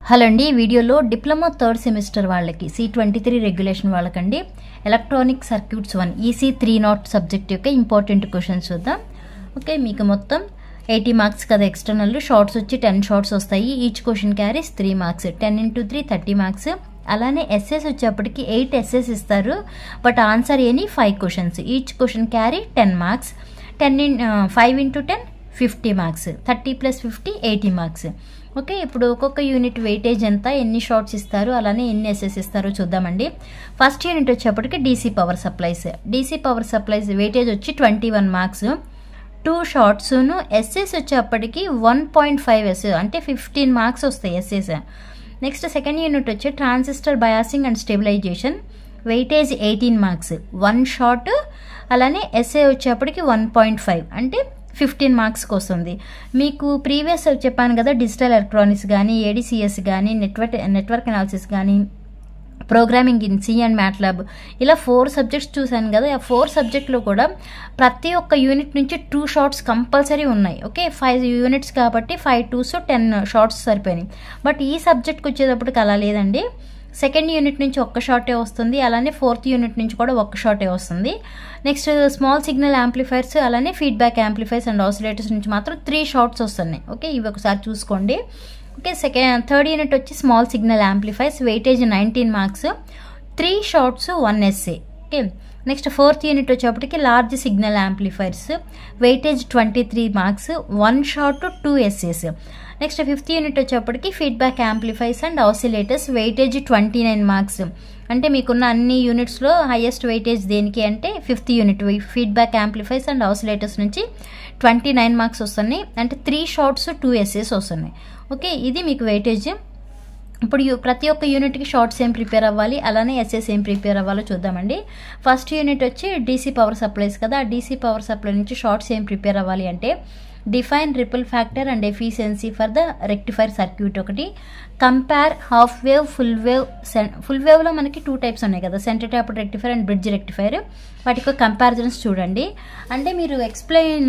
hello అండి ఈ వీడియోలో డిప్లొమా థర్డ్ సెమిస్టర్ వాళ్ళకి సి ట్వంటీ త్రీ రెగ్యులేషన్ వాళ్ళకండి electronic circuits one EC three nought subject యొక్క ఇంపార్టెంట్ క్వశ్చన్స్ చూద్దాం ఓకే మీకు మొత్తం ఎయిటీ మార్క్స్ కదా ఎక్స్టర్నల్ షార్ట్స్ వచ్చి టెన్ షార్ట్స్ వస్తాయి each question carries three marks ten into three thirty marks అలానే ఎస్ఎస్ వచ్చేప్పటికి ఎయిట్ ఎస్ఎస్ ఇస్తారు but answer any five questions each question carry ten marks ten in five into ten fifty marks thirty plus fifty eighty marks okay ఇప్పుడు ఒక్కొక్క unit weightage ఎంత ఎన్ని shorts ఇస్తారు అలానే ఎన్ని ఎస్ఎస్ ఇస్తారో చూద్దామండి ఫస్ట్ యూనిట్ వచ్చేప్పటికి DC power supplies DC power supplies weightage వచ్చి ట్వంటీ వన్ మార్క్స్ టూ షార్ట్స్ను ఎస్ఎస్ వచ్చేప్పటికి వన్ పాయింట్ ఫైవ్ ఎస్ అంటే ఫిఫ్టీన్ మార్క్స్ వస్తాయి ఎస్ఎస్ నెక్స్ట్ సెకండ్ యూనిట్ వచ్చి transistor biasing and stabilisation weightage eighteen marks one short అలానే essay వచ్చేప్పటికి one point five అంటే fifteen మార్క్స్కి వస్తుంది మీకు ప్రీవియస్ చెప్పాను కదా డిజిటల్ ఎలక్ట్రానిక్స్ కానీ ఏడిసిఎస్ కానీ నెట్వర్క్ నెట్వర్క్ అనాలిసిస్ కానీ programming in C and MATLAB ఇలా ఫోర్ సబ్జెక్ట్స్ చూశాను కదా ఆ ఫోర్ సబ్జెక్ట్లో కూడా ప్రతి ఒక్క యూనిట్ నుంచి టూ షార్ట్స్ కంపల్సరీ ఉన్నాయి ఓకే ఫైవ్ యూనిట్స్ కాబట్టి ఫైవ్ టూస్ టెన్ షార్ట్స్ సరిపోయినాయి బట్ ఈ సబ్జెక్ట్కి వచ్చేటప్పటికి అలా లేదండి సెకండ్ యూనిట్ నుంచి ఒక్క షార్టే వస్తుంది అలానే ఫోర్త్ యూనిట్ నుంచి కూడా ఒక్క షార్టే వస్తుంది నెక్స్ట్ స్మాల్ సిగ్నల్ యాంప్లిఫైర్స్ అలానే ఫీడ్బ్యాక్ యాంప్లిఫైర్స్ అండ్ ఆసిలేటర్స్ నుంచి మాత్రం త్రీ షార్ట్స్ వస్తున్నాయి ఓకే ఇవి ఒకసారి చూసుకోండి ఓకే సెకండ్ థర్డ్ యూనిట్ వచ్చి small signal amplifiers weightage nineteen marks three shorts one essay okay next fourth unit వచ్చేప్పటికి large signal amplifiers weightage twenty three marks one short two essays next fifth unit వచ్చేప్పటికి feedback amplifiers and oscillators weightage twenty nine marks అంటే మీకున్న అన్ని యూనిట్స్లో highest weightage దేనికి అంటే fifth unit feedback amplifiers and oscillators నుంచి twenty nine marks వస్తున్నాయి అంటే త్రీ షార్ట్స్ టూ ఎస్ఎస్ వస్తున్నాయి ఓకే ఇది మీకు వెయిటేజ్ ఇప్పుడు ప్రతి ఒక్క యూనిట్కి షార్ట్స్ ఏం ప్రిపేర్ అవ్వాలి అలానే ఎస్ఎస్ ఏం ప్రిపేర్ అవ్వాలో చూద్దామండి ఫస్ట్ యూనిట్ వచ్చి డీసీ పవర్ సప్లైస్ కదా ఆ డీసీ పవర్ సప్లై నుంచి షార్ట్స్ ఏం ప్రిపేర్ అవ్వాలి అంటే define ripple factor and efficiency for the rectifier circuit ఒకటి compare half wave full wave full వేవ్లో మనకి టూ టైప్స్ ఉన్నాయి కదా centre tap rectifier and bridge rectifier వాటికి కంపారిజన్స్ చూడండి అంటే మీరు explain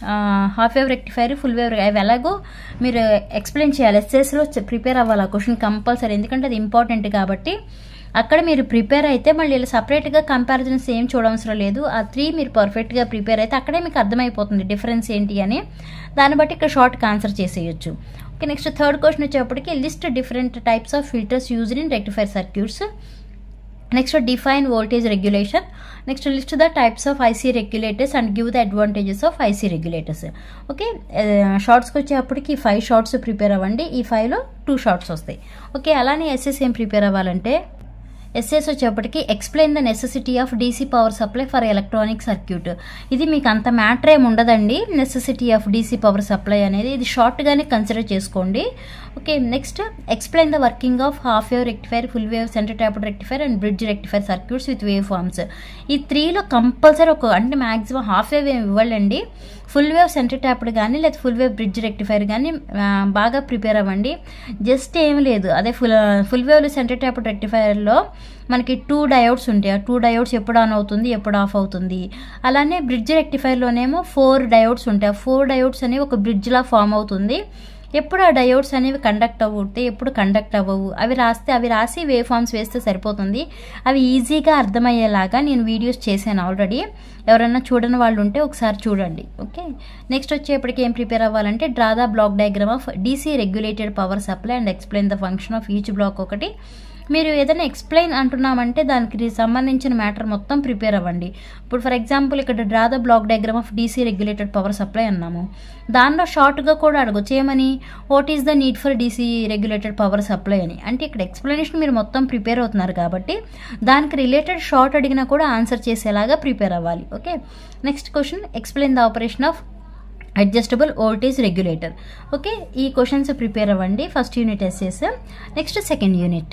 half wave rectifier full wave అవి ఎలాగో మీరు ఎక్స్ప్లెయిన్ చేయాలి ఎస్ఎస్లో ప్రిపేర్ అవ్వాలి ఆ క్వశ్చన్ కంపల్సరీ ఎందుకంటే అది ఇంపార్టెంట్ కాబట్టి అక్కడ మీరు ప్రిపేర్ అయితే మళ్ళీ ఇలా సపరేట్గా కంపారిజన్స్ ఏం చూడవసరం లేదు ఆ త్రీ మీరు పర్ఫెక్ట్గా ప్రిపేర్ అయితే అక్కడే మీకు అర్థమైపోతుంది డిఫరెన్స్ ఏంటి అని దాన్ని బట్టి ఇక్కడ షార్ట్కి ఆన్సర్ చేసేయచ్చు ఓకే నెక్స్ట్ థర్డ్ క్వశ్చన్ వచ్చేప్పటికి list different types of filters used in rectifier circuits next define voltage regulation next list the types of IC regulators and give the advantages of IC regulators okay షార్ట్స్కి వచ్చేప్పటికి five shorts prepare అవ్వండి ఈ ఫైవ్లో two shorts వస్తాయి okay అలానే essays ఏం prepare అవ్వాలంటే essays వచ్చేప్పటికి explain the necessity of DC power supply for electronic circuit ఇది మీకు అంత మ్యాటర్ ఏమి ఉండదండి necessity of DC power supply అనేది ఇది షార్ట్గానే కన్సిడర్ చేసుకోండి okay next explain the working of half wave rectifier full wave centre tapped rectifier and bridge rectifier circuits with wave forms ఈ త్రీలో కంపల్సరీ ఒక అంటే మాక్సిమం హాఫ్ వేవ్ ఏమి ఇవ్వాలండి ఫుల్ వేవ్ సెంటర్ ట్యాప్డ్ కానీ లేదా ఫుల్ వేవ్ బ్రిడ్జ్ రెక్టిఫైర్ కానీ బాగా ప్రిపేర్ అవ్వండి జస్ట్ ఏం లేదు అదే full full wave centre tapped రెక్టిఫైర్లో మనకి టూ డయోడ్స్ ఉంటాయి ఆ టూ డయోడ్స్ ఎప్పుడు ఆన్ అవుతుంది ఎప్పుడు ఆఫ్ అవుతుంది అలానే బ్రిడ్జ్ రెక్టిఫైర్లోనేమో ఫోర్ డయోడ్స్ ఉంటాయి ఆ ఫోర్ డయోడ్స్ అనేవి ఒక బ్రిడ్జ్లా ఫామ్ అవుతుంది ఎప్పుడు ఆ డయోడ్స్ అనేవి కండక్ట్ అవ్వుతాయి ఎప్పుడు కండక్ట్ అవ్వవు అవి రాస్తే అవి రాసి వే ఫామ్స్ వేస్తే సరిపోతుంది అవి ఈజీగా అర్థమయ్యేలాగా నేను వీడియోస్ చేశాను ఆల్రెడీ ఎవరైనా చూడని వాళ్ళు ఉంటే ఒకసారి చూడండి ఓకే నెక్స్ట్ వచ్చేప్పటికి ఏం ప్రిపేర్ అవ్వాలంటే draw the block diagram of DC regulated power supply and explain the function of each block ఒకటి మీరు ఏదైనా ఎక్స్ప్లెయిన్ అంటున్నామంటే దానికి సంబంధించిన మ్యాటర్ మొత్తం ప్రిపేర్ అవ్వండి ఇప్పుడు ఫర్ ఎగ్జాంపుల్ ఇక్కడ draw the block diagram of DC regulated power supply అన్నాము దానిలో షార్ట్గా కూడా అడగచ్చు ఏమని what is the need for DC regulated power supply అని అంటే ఇక్కడ ఎక్స్ప్లెనేషన్ మీరు మొత్తం ప్రిపేర్ అవుతున్నారు కాబట్టి దానికి రిలేటెడ్ షార్ట్ అడిగినా కూడా ఆన్సర్ చేసేలాగా ప్రిపేర్ అవ్వాలి okay next question explain the operation of adjustable voltage regulator okay ఈ క్వశ్చన్స్ ప్రిపేర్ అవ్వండి first unit essays next second unit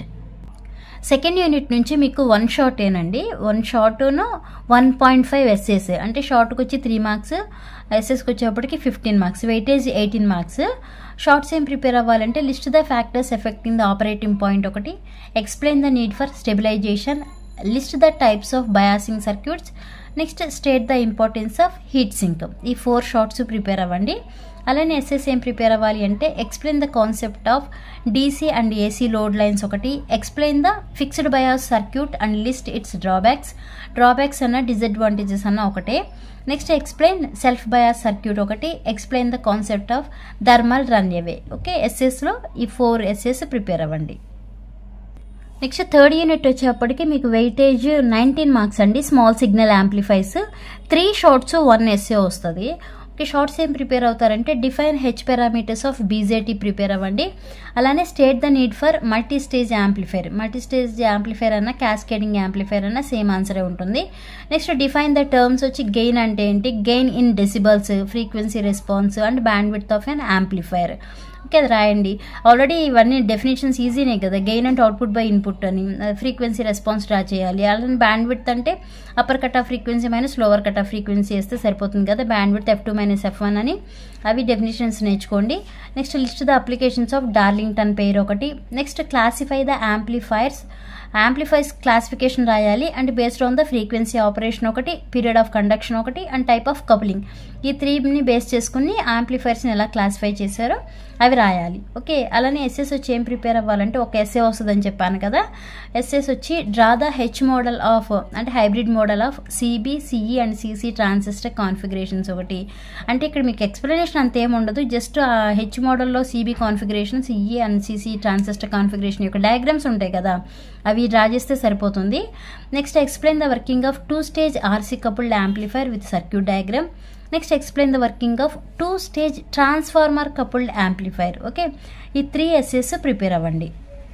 second unit నుంచి మీకు వన్ షార్ట్ ఏనండి వన్ షార్ట్ను వన్ పాయింట్ ఫైవ్ ఎస్ఎస్ అంటే షార్ట్కి వచ్చి త్రీ మార్క్స్ ఎస్ఎస్కి వచ్చేప్పటికి fifteen marks weightage eighteen marks shorts ఏం ప్రిపేర్ అవ్వాలంటే list the factors affecting the operating point ఒకటి explain the need for stabilization list the types of biasing circuits next state the importance of heat sink ఈ four shorts prepare అవ్వండి అలానే essays ఏం prepare అవ్వాలి అంటే explain the concept of DC and AC load lines ఒకటి explain the fixed bias circuit and list its drawbacks drawbacks అన్న disadvantages అన్న ఒకటే next explain self bias circuit ఒకటి explain the concept of thermal run away okay ఎస్ఎస్లో ఈ four essays prepare అవ్వండి next third unit వచ్చేప్పటికి మీకు వెయిటేజ్ నైన్టీన్ మార్క్స్ అండి small signal amplifiers three shorts one essay వస్తుంది ఓకే షార్ట్స్ ఏం prepare అవుతారంటే define H parameters of BJT prepare అవ్వండి అలానే state the need for multi stage amplifier multi stage amplifier అన్న cascading amplifier అన్న same ఆన్సరే ఉంటుంది నెక్స్ట్ డిఫైన్ ద టర్మ్స్ వచ్చి గెయిన్ అంటే ఏంటి gain in decibels frequency response and bandwidth of an amplifier okay అది రాయండి ఆల్రెడీ ఇవన్నీ డెఫినేషన్స్ ఈజీనే కదా గెయిన్ అంటే అవుట్పుట్ బై ఇన్పుట్ అని ఫ్రీక్వెన్సీ రెస్పాన్స్ డ్రా చేయాలి అలానే బ్యాండ్ విత్ అంటే upper cut off frequency minus lower cut off frequency వేస్తే సరిపోతుంది కదా bandwidth F two minus F one అని అవి డెఫినేషన్స్ నేర్చుకోండి next list the applications of Darlington pair ఒకటి next classify the amplifiers amplifiers classification రాయాలి and based on the frequency operation ఒకటి period of conduction ఒకటి అండ్ టైప్ ఆఫ్ కపులింగ్ ఈ త్రీని base చేసుకుని యాంప్లిఫైర్స్ని ఎలా క్లాసిఫై చేశారో అవి రాయాలి ఓకే అలానే ఎస్ఎస్ వచ్చి ఏం ప్రిపేర్ అవ్వాలంటే ఒక ఎస్ఏ వస్తుందని చెప్పాను కదా ఎస్ఎస్ వచ్చి draw the H model of అంటే hybrid model of CB CE and CC transistor configurations ఒకటి అంటే ఇక్కడ మీకు ఎక్స్ప్లెనేషన్ అంతేం ఉండదు జస్ట్ ఆ హెచ్ మోడల్లో CB configuration CE and CC transistor configuration యొక్క డయాగ్రామ్స్ ఉంటాయి కదా అవి డ్రా చేస్తే సరిపోతుంది next explain the working of two stage RC coupled amplifier with circuit diagram next explain the working of two stage transformer coupled amplifier okay ఈ three essays prepare అవ్వండి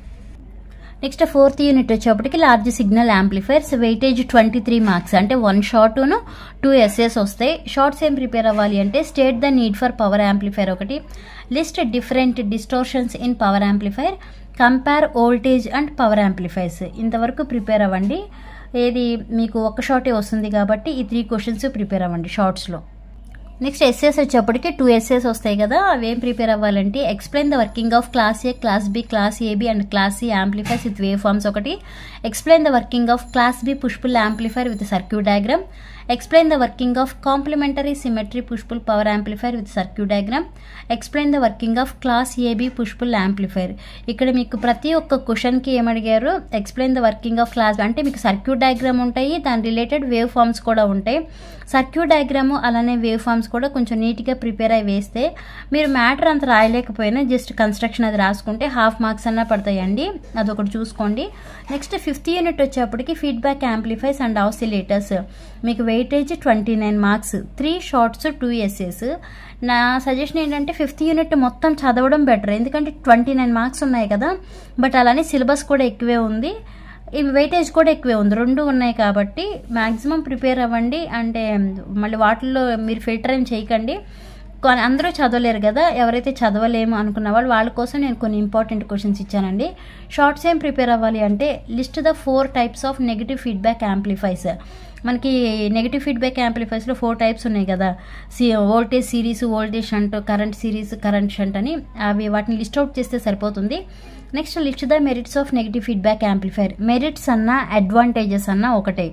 next fourth unit వచ్చేప్పటికి large signal amplifiers weightage twenty three marks అంటే one షార్ట్ను two essays వస్తాయి shorts ఏం prepare అవ్వాలి అంటే state the need for power amplifier ఒకటి list different distortions in power amplifier compare voltage and power amplifiers ఇంతవరకు prepare అవ్వండి ఏది మీకు ఒక షార్టే వస్తుంది కాబట్టి ఈ త్రీ క్వశ్చన్స్ ప్రిపేర్ అవ్వండి షార్ట్స్లో నెక్స్ట్ ఎస్ఎస్ వచ్చేప్పటికి టూ ఎస్ఎస్ వస్తాయి కదా అవి ఏం ప్రిపేర్ అవ్వాలంటే explain the working of class A class B class AB and class C amplifiers with wave forms ఒకటి explain the working of class B push pull amplifier with circuit diagram explain the working of complementary symmetry push pull power amplifier with circuit diagram explain the working of class AB push pull amplifier ఇక్కడ మీకు ప్రతి ఒక్క క్వశ్చన్కి ఏమడిగారు explain the working of class అంటే మీకు circuit diagram ఉంటాయి దాని related wave forms కూడా ఉంటాయి సర్క్యూట్ డయాగ్రామ్ అలానే వేవ్ ఫార్మ్స్ కూడా కొంచెం నీట్గా ప్రిపేర్ అయి వేస్తే మీరు మ్యాటర్ అంత రాయలేకపోయినా జస్ట్ కన్స్ట్రక్షన్ అది రాసుకుంటే హాఫ్ మార్క్స్ అన్నా పడతాయండి అదొకటి చూసుకోండి నెక్స్ట్ ఫిఫ్త్ యూనిట్ వచ్చేప్పటికి ఫీడ్బ్యాక్ యాంప్లిఫైస్ అండ్ ఆసిలేటర్స్ మీకు weightage twenty nine marks three shorts two essays నా సజెషన్ ఏంటంటే ఫిఫ్త్ యూనిట్ మొత్తం చదవడం బెటర్ ఎందుకంటే ట్వంటీ నైన్ మార్క్స్ ఉన్నాయి కదా బట్ అలానే సిలబస్ కూడా ఎక్కువే ఉంది ఇవి వెయిటేజ్ కూడా ఎక్కువే ఉంది రెండు ఉన్నాయి కాబట్టి మ్యాక్సిమం ప్రిపేర్ అవ్వండి అంటే మళ్ళీ వాటిల్లో మీరు ఫిల్టర్ ఏం చేయకండి కొ- అందరూ చదవలేరు కదా ఎవరైతే చదవలేము అనుకున్న వాళ్ళు వాళ్ళ కోసం నేను కొన్ని ఇంపార్టెంట్ క్వశ్చన్స్ ఇచ్చానండి షార్ట్స్ ఏం ప్రిపేర్ అవ్వాలి అంటే list the four types of negative feedback amplifiers మనకి నెగిటివ్ ఫీడ్బ్యాక్ యాంప్లిఫైస్లో ఫోర్ టైప్స్ ఉన్నాయి కదా సి voltage series voltage shunt current series current shunt అని అవి వాటిని లిస్ట్ అవుట్ చేస్తే సరిపోతుంది next list the merits of negative feedback amplifier merits అన్న అడ్వాంటేజెస్ అన్న ఒకటే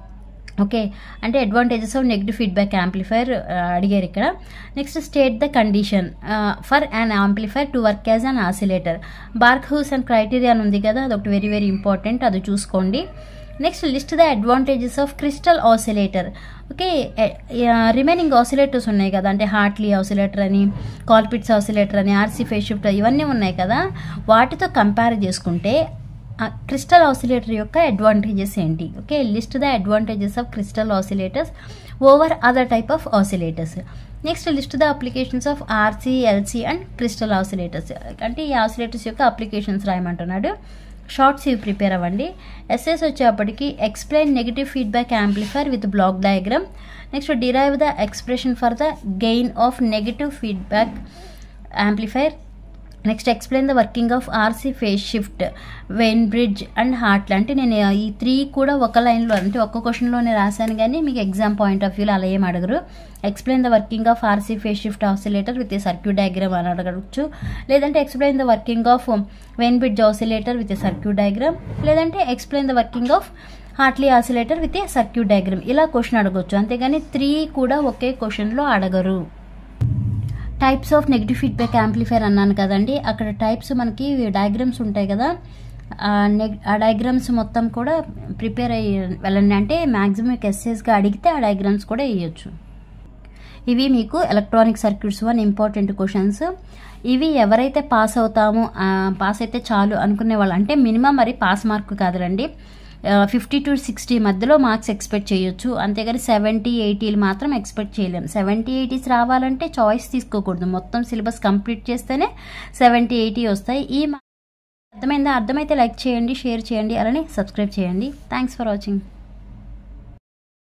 ఓకే అంటే advantages of negative feedback amplifier అడిగారు ఇక్కడ next state the condition for an amplifier to work as an oscillator Barkhausen and criteria అని ఉంది కదా అదొకటి వెరీ వెరీ ఇంపార్టెంట్ అది చూసుకోండి next list the advantages of crystal oscillator okay remaining oscillators ఉన్నాయి కదా అంటే హార్ట్లీ ఆసిలేటర్ అని కాల్పిట్స్ ఆసిలేటర్ అని ఆర్సీ ఫేస్ షిఫ్ట్ ఇవన్నీ ఉన్నాయి కదా వాటితో కంపేర్ చేసుకుంటే క్రిస్టల్ ఆసిలేటర్ యొక్క అడ్వాంటేజెస్ ఏంటి okay list the advantages of crystal oscillators over other type of oscillators next list the applications of RC LC and crystal oscillators అంటే ఈ ఆసిలేటర్స్ యొక్క అప్లికేషన్స్ రాయమంటున్నాడు షార్ట్స్ ఇవి ప్రిపేర్ అవ్వండి ఎస్ఎస్ వచ్చేప్పటికి explain negative feedback amplifier with block diagram next derive the expression for the gain of negative feedback amplifier next explain the working of RC phase shift Wien bridge and Hart అంటే నేను ఈ three కూడా ఒక లైన్లో అంటే ఒక్క క్వశ్చన్లోనే రాశాను కానీ మీకు ఎగ్జామ్ పాయింట్ ఆఫ్ వ్యూలో అలా ఏం అడగరు explain the working of RC phase shift oscillator with a circuit diagram అని అడగచ్చు లేదంటే explain the working of Wien bridge oscillator with a circuit diagram లేదంటే explain the working of Hartley oscillator with a circuit diagram ఇలా question అడగొచ్చు అంతేగాని three కూడా ఒకే క్వశ్చన్లో అడగరు types of negative feedback amplifier అన్నాను కదండి అక్కడ టైప్స్ మనకి డయాగ్రామ్స్ ఉంటాయి కదా ఆ నెగ్ ఆ డయాగ్రామ్స్ మొత్తం కూడా ప్రిపేర్ అయ్యి వెళ్ళండి అంటే మ్యాక్సిమం మీకు ఎస్ఎస్గా అడిగితే ఆ డయాగ్రామ్స్ కూడా వేయచ్చు ఇవి మీకు electronic circuits one important questions ఇవి ఎవరైతే పాస్ అవుతామో పాస్ అయితే చాలు అనుకునే వాళ్ళు అంటే మినిమం మరి పాస్ మార్క్ కాదులండి ఫిఫ్టీ టు సిక్స్టీ మధ్యలో మార్క్స్ ఎక్స్పెక్ట్ చేయొచ్చు అంతేగాని సెవెంటీ ఎయిటీలు మాత్రం ఎక్స్పెక్ట్ చేయలేము సెవెంటీ ఎయిటీస్ రావాలంటే చాయిస్ తీసుకోకూడదు మొత్తం సిలబస్ కంప్లీట్ చేస్తేనే సెవెంటీ ఎయిటీ వస్తాయి ఈ అర్థమైందా అర్థమైతే లైక్ చేయండి షేర్ చేయండి అలానే సబ్స్క్రైబ్ చేయండి థ్యాంక్స్ ఫర్ వాచింగ్